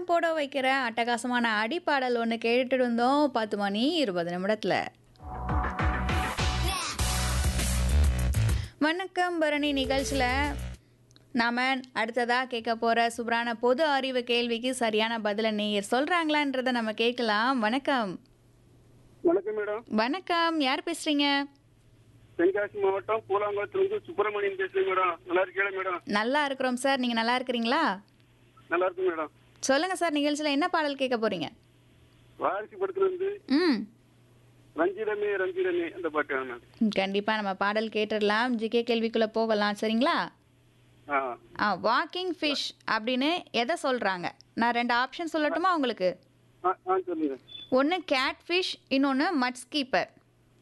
போட வைக்கிற அட்டகாசமான அடிப்பாடல் ஒன்று கேட்டுட்டு இருந்தோம் பத்து மணி இருபது நிமிடத்தில் வணக்கம் பரணி நிகழ்ச்சியில் நாம அடுத்ததாக கேட்க போகிற சூப்பரான பொது அறிவு கேள்விக்கு சரியான பதிலை நேயர் சொல்கிறாங்களான்றதை நம்ம கேட்கலாம் வணக்கம் வணக்கம் மேடம் வணக்கம் யார் பேசுகிறீங்க தென்காசி மாவட்டம் பூலாங்குளத்திலிருந்து சுப்பிரமணியன் பேசுறேன் மேடம் நல்லா இருக்கீங்களா மேடம் நல்லா இருக்கிறோம் சார் நீங்கள் நல்லா இருக்கிறீங்களா நல்லா இருக்கு மேடம் சொல்லுங்கள் சார் நிகழ்ச்சியில் என்ன பாடல் கேட்க போகிறீங்க வாரிசு படத்துல இருந்து ம் ரஞ்சிதமே ரஞ்சிதமே அந்த பாட்டு வேணும் மேடம் கண்டிப்பாக நம்ம பாடல் கேட்டுடலாம் ஜிகே கேள்விக்குள்ளே போகலாம் சரிங்களா ஆ ஆ வாக்கிங் ஃபிஷ் அப்படின்னு எதை சொல்கிறாங்க நான் ரெண்டு ஆப்ஷன் சொல்லட்டுமா உங்களுக்கு ஆ ஆ சொல்லுங்க ஒன்று கேட் ஃபிஷ் இன்னொன்று மட்ஸ் கீப்பர்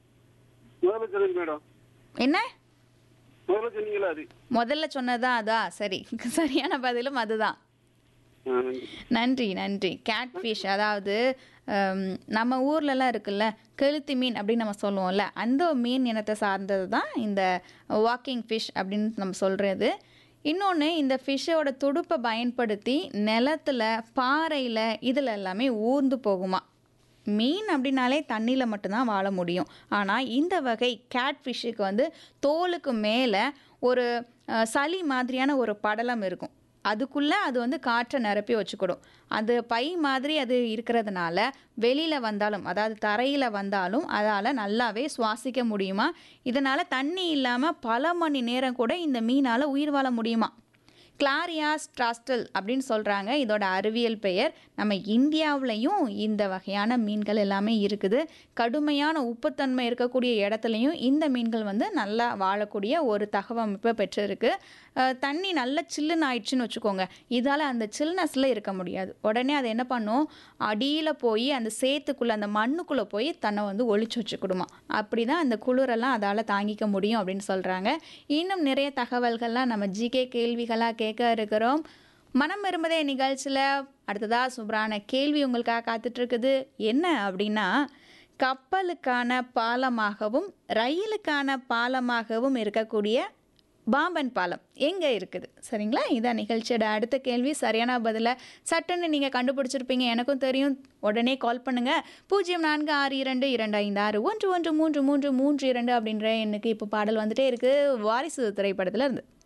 முதல்ல சொல்லுங்க மேடம் என்ன முதல்ல சொன்னீங்களா அது முதல்ல சொன்னதா அதா சரி சரியான பதிலும் அதுதான் ஆ, நன்றி. நன்றி நன்றி கேட் ஃபிஷ் அதாவது ஹம், நம்ம ஊர்லலாம் இருக்குல்ல கெளுத்தி மீன் அப்படின்னு நம்ம சொல்லுவோம்ல அந்த மீன் இனத்தை சார்ந்தது தான் இந்த வாக்கிங் ஃபிஷ் அப்படின்னு நம்ம சொல்கிறது இன்னொன்று இந்த ஃபிஷ்ஷோட துடுப்பை பயன்படுத்தி நிலத்துல பாறையில் இதில் எல்லாமே ஊர்ந்து போகுமா மீன் அப்படின்னாலே தண்ணியில் மட்டும்தான் வாழ முடியும் ஆனால் இந்த வகை கேட் ஃபிஷ்ஷுக்கு வந்து தோலுக்கு மேலே ஒரு அஹ், சளி மாதிரியான ஒரு படலம் இருக்கும் அதுக்குள்ளே அது வந்து காற்றை நிரப்பி வச்சுக்கிடும் அது பை மாதிரி அது இருக்கிறதுனால வெளியில் வந்தாலும் அதாவது தரையில் வந்தாலும் அதால் நல்லாவே சுவாசிக்க முடியுமா இதனால் தண்ணி இல்லாமல் பல மணி நேரம் கூட இந்த மீனால் உயிர் வாழ முடியுமா கிளாரியா ஸ்ட்ராஸ்டல் அப்படின்னு சொல்கிறாங்க இதோட அறிவியல் பெயர் நம்ம இந்தியாவுலேயும் இந்த வகையான மீன்கள் எல்லாமே இருக்குது கடுமையான உப்புத்தன்மை இருக்கக்கூடிய இடத்துலையும் இந்த மீன்கள் வந்து நல்லா வாழக்கூடிய ஒரு தகவமைப்பை பெற்றிருக்கு அஹ், தண்ணி நல்ல சில்லுன்னு ஆயிடுச்சுன்னு வச்சுக்கோங்க இதால் அந்த சில்னஸில் இருக்க முடியாது உடனே அது என்ன பண்ணும் அடியில் போய் அந்த சேத்துக்குள்ளே அந்த மண்ணுக்குள்ளே போய் தன்னை வந்து ஒளிச்சு வச்சுக்கிடுமா அப்படி தான் அந்த குளிரெல்லாம் அதால் தாங்கிக்க முடியும் அப்படின்னு சொல்கிறாங்க இன்னும் நிறைய தகவல்கள்லாம் நம்ம ஜிகே கேள்விகளாக கேட்க இருக்கிறோம் மனம் விரும்பதே நிகழ்ச்சியில் அடுத்ததாக சூப்பரான கேள்வி உங்களுக்காக காத்துட்ருக்குது என்ன அப்படின்னா கப்பலுக்கான பாலமாகவும் ரயிலுக்கான பாலமாகவும் இருக்கக்கூடிய பாம்பன் பாலம் எங்கே இருக்குது சரிங்களா இதான் நிகழ்ச்சியோட அடுத்த கேள்வி சரியான பதிலை சட்டுன்னு நீங்கள் கண்டுபிடிச்சிருப்பீங்க எனக்கும் தெரியும் உடனே கால் பண்ணுங்கள் பூஜ்ஜியம் நான்கு ஆறு இரண்டு இரண்டு ஐந்து ஆறு ஒன்று ஒன்று மூன்று மூன்று மூன்று இரண்டு அப்படின்ற எண்ணுக்கு இப்போ பாடல் வந்துட்டே இருக்குது வாரிசு திரைப்படத்தில் இருந்து